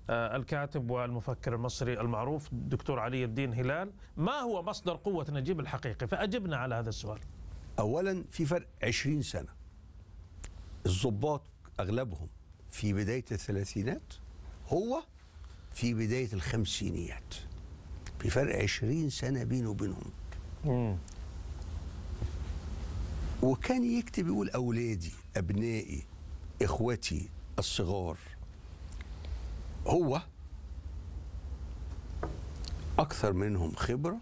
آه، الكاتب والمفكر المصري المعروف الدكتور علي الدين هلال ما هو مصدر قوة نجيب الحقيقي فأجبنا على هذا السؤال اولا في فرق 20 سنه الضباط اغلبهم في بدايه الثلاثينات هو في بدايه الخمسينيات في فرق 20 سنه بينه وبينهم وكان يكتب يقول اولادي ابنائي اخوتي الصغار هو اكثر منهم خبره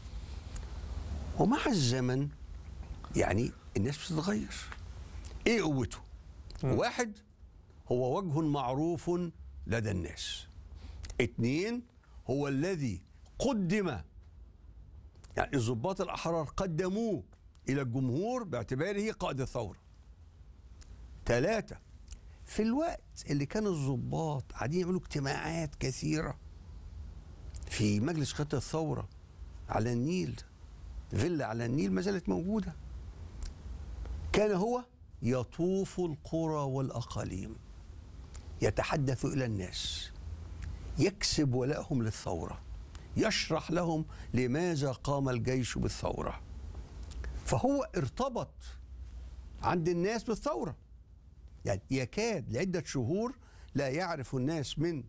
ومع الزمن يعني الناس بتتغير ايه قوته واحد هو وجه معروف لدى الناس اتنين هو الذي قدم يعني الضباط الاحرار قدموه الى الجمهور باعتباره قائد الثوره ثلاثة في الوقت اللي كان الضباط قاعدين يعملوا اجتماعات كثيرة في مجلس قيادة الثورة على النيل فيلا على النيل ما زالت موجودة كان هو يطوف القرى والأقاليم يتحدث إلى الناس يكسب ولائهم للثورة يشرح لهم لماذا قام الجيش بالثورة فهو ارتبط عند الناس بالثورة يعني يكاد لعدة شهور لا يعرف الناس من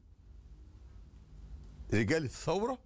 رجال الثورة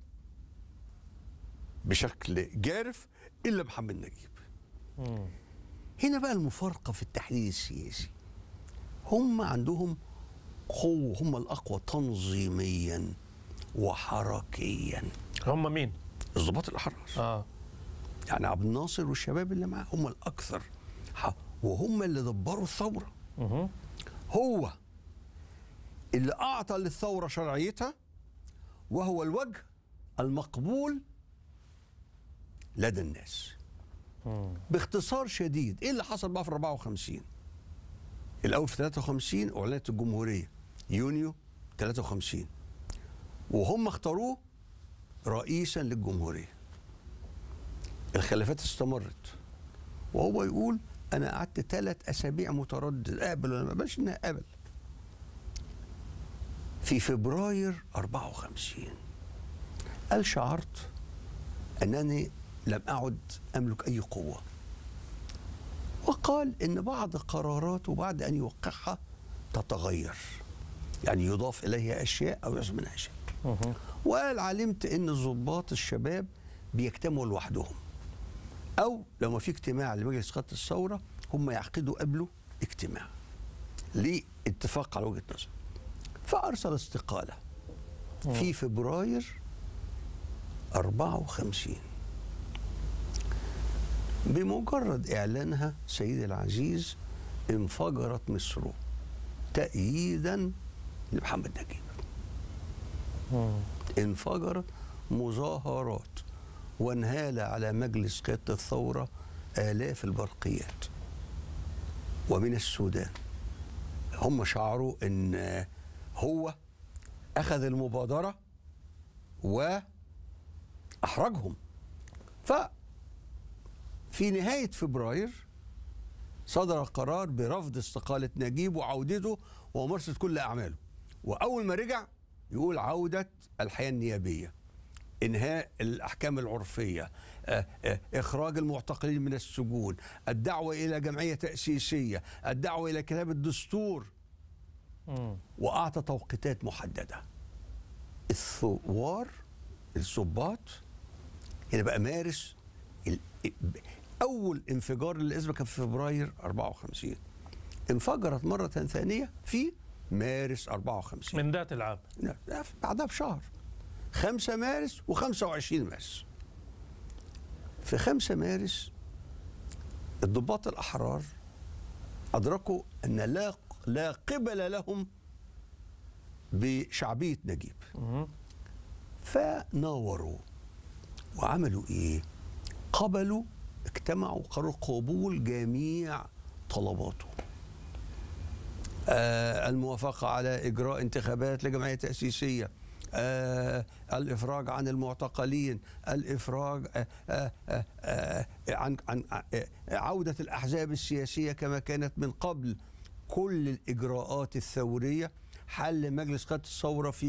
بشكل جارف إلا محمد نجيب هنا بقى المفارقة في التحليل السياسي هم عندهم قوة هم الأقوى تنظيميا وحركيا هم مين؟ الضباط الأحرار آه. يعني عبد الناصر والشباب اللي معاه هم الأكثر ح- وهم اللي دبروا الثورة مه. هو اللي أعطى للثورة شرعيتها وهو الوجه المقبول لدى الناس باختصار شديد ايه اللي حصل بقى في 54 الاول في 53 اعلنت الجمهوريه يونيو 53 وهم اختاروه رئيسا للجمهوريه الخلافات استمرت وهو يقول انا قعدت ثلاث اسابيع متردد اقبل ولا ما اقبلش انها قبل في فبراير 54 قال شعرت انني لم اعد املك اي قوه وقال ان بعض قراراته بعد ان يوقعها تتغير يعني يضاف اليها اشياء او يحصل منها اشياء مه. وقال علمت ان الضباط الشباب بيجتمعوا لوحدهم او لما في اجتماع لمجلس قاده الثوره هم يعقدوا قبله اجتماع لاتفاق على وجهه نظر فارسل استقاله في فبراير 54 بمجرد اعلانها سيدي العزيز انفجرت مصر تأييدا لمحمد نجيب انفجرت مظاهرات وانهال على مجلس قيادة الثورة آلاف البرقيات ومن السودان هم شعروا ان هو اخذ المبادرة واحرجهم ف في نهاية فبراير صدر قرار برفض استقالة نجيب وعودته وممارسة كل أعماله وأول ما رجع يقول عودة الحياة النيابية إنهاء الأحكام العرفية آه، آه، إخراج المعتقلين من السجون الدعوة إلى جمعية تأسيسية الدعوة إلى كتاب الدستور مم. وأعطى توقيتات محددة الثوار الضباط هنا بقى مارس ال- أول انفجار للأزمة كان في فبراير 54 انفجرت مرة ثانية في مارس 54 من ذات العام لا، لا، بعدها بشهر 5 مارس و25 مارس في 5 مارس الضباط الأحرار أدركوا أن لا لا قبل لهم بشعبية نجيب مه. فناوروا وعملوا ايه قبلوا اجتمعوا قرروا قبول جميع طلباته آه الموافقة على إجراء انتخابات لجمعية تأسيسية آه الإفراج عن المعتقلين الإفراج آه آه آه آه عن, عن آه عودة الأحزاب السياسية كما كانت من قبل كل الإجراءات الثورية حل مجلس قيادة الثورة في